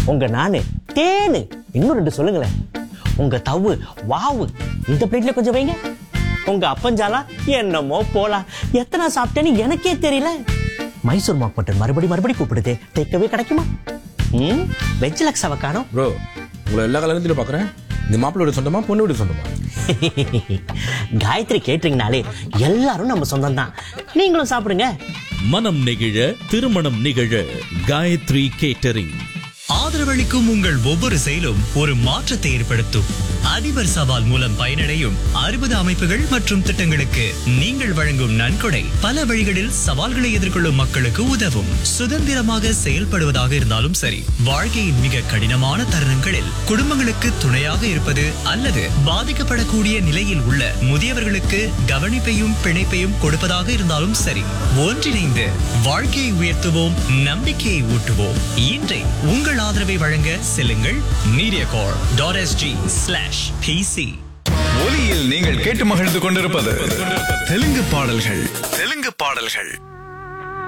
உங்க நானு தேனு இன்னும் ரெண்டு சொல்லுங்களேன் உங்க தவு வாவு இந்த பிளேட்ல கொஞ்சம் வைங்க உங்க அப்பஞ்சாலா என்னமோ போலாம் எத்தனை சாப்பிட்டேன்னு எனக்கே தெரியல மைசூர் மாக் மட்டன் மறுபடி மறுபடி கூப்பிடுதே டேக்கவே கிடைக்குமா ம் வெஜ் லக்ஸாவை காணோம் ப்ரோ உங்களை எல்லா கல்யாணத்திலும் பார்க்குறேன் இந்த மாப்பிள்ளை வீடு சொந்தமா பொண்ணு வீடு சொந்தமா காயத்ரி கேட்டீங்கனாலே எல்லாரும் நம்ம சொந்தம் தான் நீங்களும் சாப்பிடுங்க மனம் நெகிழ திருமணம் நிகழ காயத்ரி கேட்டரிங் ஆதரவளிக்கும் உங்கள் ஒவ்வொரு செயலும் ஒரு மாற்றத்தை ஏற்படுத்தும் அதிபர் சவால் மூலம் பயனடையும் அறுபது அமைப்புகள் மற்றும் திட்டங்களுக்கு நீங்கள் வழங்கும் நன்கொடை பல வழிகளில் சவால்களை எதிர்கொள்ளும் மக்களுக்கு உதவும் சுதந்திரமாக செயல்படுவதாக இருந்தாலும் சரி வாழ்க்கையின் மிக கடினமான தருணங்களில் குடும்பங்களுக்கு துணையாக இருப்பது அல்லது பாதிக்கப்படக்கூடிய நிலையில் உள்ள முதியவர்களுக்கு கவனிப்பையும் பிணைப்பையும் கொடுப்பதாக இருந்தாலும் சரி ஒன்றிணைந்து வாழ்க்கையை உயர்த்துவோம் நம்பிக்கையை ஊட்டுவோம் இன்றை உங்கள் ஆதரவை வழங்க செல்லுங்கள் mediacorp dot SG slash PC ஒலியில் நீங்கள் கேட்டு மகிழ்ந்து கொண்டிருப்பது தெலுங்கு பாடல்கள் தெலுங்கு பாடல்கள்